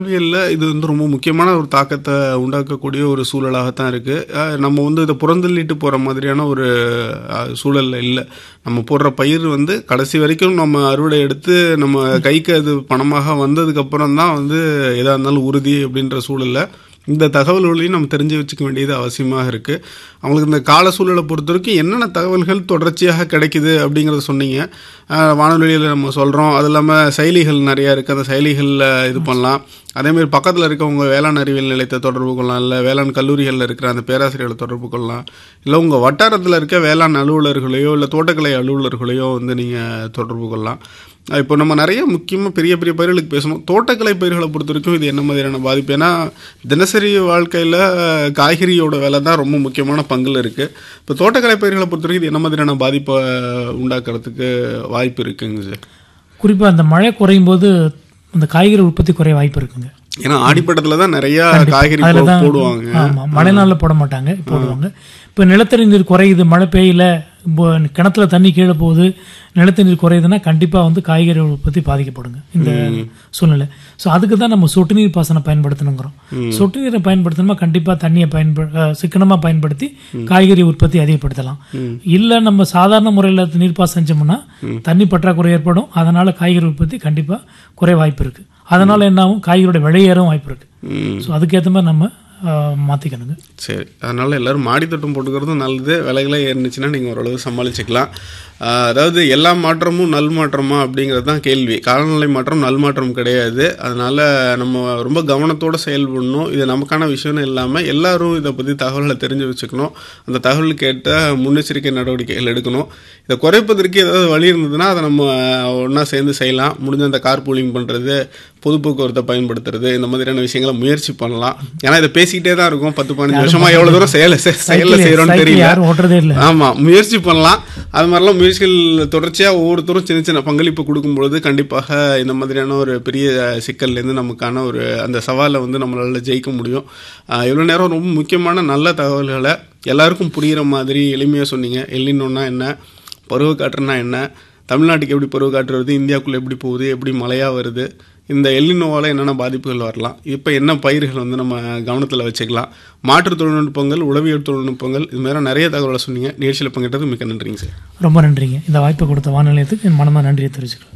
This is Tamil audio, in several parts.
அறிவியல்ல இது வந்து ரொம்ப முக்கியமான ஒரு தாக்கத்தை உண்டாக்கக்கூடிய ஒரு சூழலாகத்தான் இருக்கு அஹ் நம்ம வந்து இதை புறந்தள்ளிட்டு போற மாதிரியான ஒரு அஹ், சூழல்ல இல்லை நம்ம போடுற பயிர் வந்து கடைசி வரைக்கும் நம்ம அறுவடை எடுத்து நம்ம கைக்கு அது பணமாக வந்ததுக்கு அப்புறம் தான் வந்து எதா இருந்தாலும் உறுதி அப்படின்ற சூழல்ல இந்த தகவல்களையும் நம்ம தெரிஞ்சு வச்சுக்க வேண்டியது அவசியமாக இருக்குது அவங்களுக்கு இந்த கால சூழலை பொறுத்த வரைக்கும் என்னென்ன தகவல்கள் தொடர்ச்சியாக கிடைக்குது அப்படிங்கிறத சொன்னீங்க அஹ் வானொலியில் நம்ம சொல்கிறோம் அது இல்லாமல் செயலிகள் நிறையா இருக்குது அந்த செயலிகளில் இது பண்ணலாம் அதேமாதிரி பக்கத்தில் இருக்கவங்க வேளாண் அறிவியல் நிலையத்தை தொடர்பு கொள்ளலாம் இல்லை வேளாண் கல்லூரிகளில் இருக்கிற அந்த பேராசிரியர்களை தொடர்பு கொள்ளலாம் இல்லை உங்கள் வட்டாரத்தில் இருக்க வேளாண் அலுவலர்களையோ இல்லை தோட்டக்கலை அலுவலர்களையோ வந்து நீங்கள் தொடர்பு கொள்ளலாம் இப்போ நம்ம நிறைய முக்கியமாக பெரிய பெரிய பயிர்களுக்கு பேசணும் தோட்டக்கலை பயிர்களை பொறுத்த வரைக்கும் இது என்ன மாதிரியான பாதிப்பு ஏன்னா தினசரி வாழ்க்கையில் காய்கறியோட விலை தான் ரொம்ப முக்கியமான பங்கில் இருக்குது இப்போ தோட்டக்கலை பயிர்களை பொறுத்த வரைக்கும் இது என்ன மாதிரியான பாதிப்பை உண்டாக்குறதுக்கு வாய்ப்பு இருக்குங்க சார் குறிப்பாக அந்த மழை குறையும் போது அந்த காய்கறி உற்பத்தி குறைய வாய்ப்பு இருக்குங்க ஏன்னா ஆடிப்பட்டத்தில் தான் நிறைய காய்கறி அதில் போ- தான் போடுவாங்க ஆமாம் மழை நாளில் போட மாட்டாங்க போடுவாங்க இப்போ நிலத்தடி நீர் குறையுது மழை பெய்யல இப்போ கிணத்துல தண்ணி கீழே போகுது நிலத்தடி நீர் குறையுதுன்னா கண்டிப்பாக வந்து காய்கறி உற்பத்தி பாதிக்கப்படுங்க இந்த சூழ்நிலை ஸோ அதுக்கு தான் நம்ம சொட்டு நீர் பாசனம் பயன்படுத்தணுங்கிறோம் சொட்டு நீரை பயன்படுத்தணுமா கண்டிப்பாக தண்ணியை பயன்ப சிக்கனமாக பயன்படுத்தி காய்கறி உற்பத்தி அதிகப்படுத்தலாம் இல்லை நம்ம சாதாரண முறையில் நீர்ப்பாசனம் செஞ்சோம்னா தண்ணி பற்றாக்குறை ஏற்படும் அதனால காய்கறி உற்பத்தி கண்டிப்பாக குறைய வாய்ப்பு இருக்கு அதனால என்ன ஆகும் காய்கறியோட விலை ஏறவும் வாய்ப்பு இருக்கு ம் ஸோ அதுக்கேற்ற மாதிரி நம்ம ஆஹ், மாத்திக்கணுங்க சரி அதனால எல்லாரும் மாடி தோட்டம் போட்டுக்கிறதும் நல்லது விலைகளே ஏறினுச்சுன்னா நீங்கள் ஓரளவு சமாளிச்சுக்கலாம் ஆஹ் அதாவது எல்லா மாற்றமும் நல் மாற்றமா அப்படிங்கிறது தான் கேள்வி காலநிலை மாற்றம் நல் மாற்றம் கிடையாது அதனால நம்ம ரொம்ப கவனத்தோட செயல்படணும் இது நமக்கான விஷயம்னு இல்லாமல் எல்லாரும் இதை பற்றி தகவல்களை தெரிஞ்சு வச்சுக்கணும் அந்த தகவலுக்கு ஏற்ற முன்னெச்சரிக்கை நடவடிக்கைகள் எடுக்கணும் இதை குறைப்பதற்கு ஏதாவது வழி இருந்ததுன்னா அதை நம்ம ஒன்றா சேர்ந்து செய்யலாம் முடிஞ்ச அந்த கார் பூலிங் பண்ணுறது பொது போக்குவரத்தை பயன்படுத்துறது இந்த மாதிரியான விஷயங்களை முயற்சி பண்ணலாம் ஏன்னா இதை பேசிக்கிட்டே தான் இருக்கும் பத்து பதினஞ்சு வருஷமா எவ்வளோ தூரம் செயல செயலில் சைக்கிள் செய்கிறோம்னு சைக்கிள் தெரியல யாரும் ஓட்டுறதே இல்லை ஆமா முயற்சி பண்ணலாம் அது மாதிரிலாம் முயற்சிகள் தொடர்ச்சியா ஒவ்வொருத்தரும் சின்ன சின்ன பங்களிப்பு கொடுக்கும்பொழுது கண்டிப்பாக இந்த மாதிரியான ஒரு பெரிய சிக்கல்லேருந்து நமக்கான ஒரு அந்த சவாலை வந்து நம்மளால ஜெயிக்க முடியும் ஆஹ் இவ்வளவு நேரம் ரொம்ப முக்கியமான நல்ல தகவல்களை எல்லாருக்கும் புரிகிற மாதிரி எளிமையா சொன்னீங்க எல்லினோன்னா என்ன பருவக்காற்றுனா என்ன தமிழ்நாட்டுக்கு எப்படி பருவக்காற்று வருது இந்தியாவுக்குள்ள எப்படி போகுது எப்படி மழையா வருது இந்த எல்லினோவால் என்னென்ன பாதிப்புகள் வரலாம் இப்போ என்ன பயிர்கள் வந்து நம்ம கவனத்தில் வச்சுக்கலாம் மாற்று தொழில்நுட்பங்கள் உளவியல் தொழில்நுட்பங்கள் இது மாதிரி நிறைய தகவலை சொன்னீங்க நிகழ்ச்சியில் பங்கிட்டது மிக்க நன்றிங்க சார் ரொம்ப நன்றிங்க இந்த வாய்ப்பை கொடுத்த வானிலையத்துக்கு என் மனமாக நன்றியை தெரிவிச்சுக்கிறேன்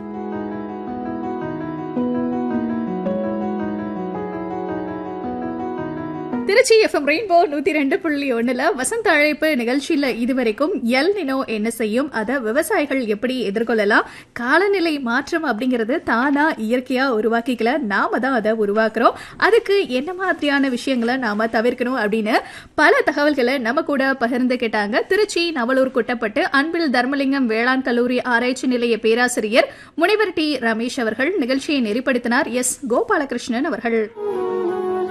திருச்சி எஃப்எம் ரெயின்போ நூத்தி ரெண்டு புள்ளி ஒண்ணுல வசந்த அழைப்பு நிகழ்ச்சியில இதுவரைக்கும் எல் நினோ என்ன செய்யும் அதை விவசாயிகள் எப்படி எதிர்கொள்ளலாம் காலநிலை மாற்றம் அப்படிங்கறது தானா இயற்கையா உருவாக்கிக்கல நாம தான் அதை உருவாக்குறோம் அதுக்கு என்ன மாதிரியான விஷயங்களை நாம தவிர்க்கணும் அப்படின்னு பல தகவல்களை நம்ம கூட பகிர்ந்துகிட்டாங்க திருச்சி நவலூர் குட்டப்பட்டு அன்பில் தர்மலிங்கம் வேளாண் கல்லூரி ஆராய்ச்சி நிலைய பேராசிரியர் முனைவர் டி ரமேஷ் அவர்கள் நிகழ்ச்சியை நெறிப்படுத்தினார் எஸ் கோபாலகிருஷ்ணன் அவர்கள்